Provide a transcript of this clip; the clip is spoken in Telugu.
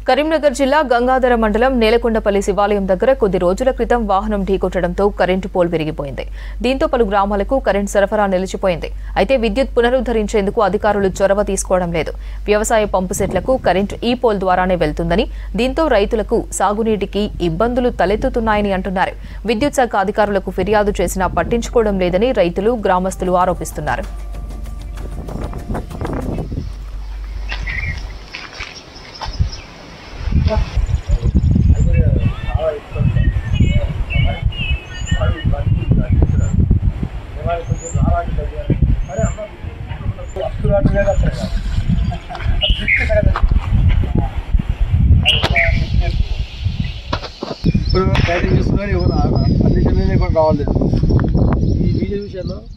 కరీంనగర్ జిల్లా గంగాధర మండలం నేలకొండపల్లి శివాలయం దగ్గర కొద్ది రోజుల క్రితం వాహనం ఢీకొట్టడంతో కరెంటు పోల్ విరిగిపోయింది దీంతో పలు గ్రామాలకు కరెంటు సరఫరా నిలిచిపోయింది అయితే విద్యుత్ పునరుద్ధరించేందుకు అధికారులు చొరవ తీసుకోవడం లేదు వ్యవసాయ పంపు సెట్లకు కరెంటు ఈ పోల్ ద్వారానే వెళ్తుందని దీంతో రైతులకు సాగునీటికి ఇబ్బందులు తలెత్తుతున్నాయని అంటున్నారు విద్యుత్ శాఖ అధికారులకు ఫిర్యాదు చేసినా పట్టించుకోవడం లేదని రైతులు గ్రామస్తులు ఆరోపిస్తున్నారు ఇప్పుడు బ్యాటింగ్ చేస్తున్నారు ఎవరు అన్నిటినీ కూడా రావలేదు ఈ వీడియో విషయంలో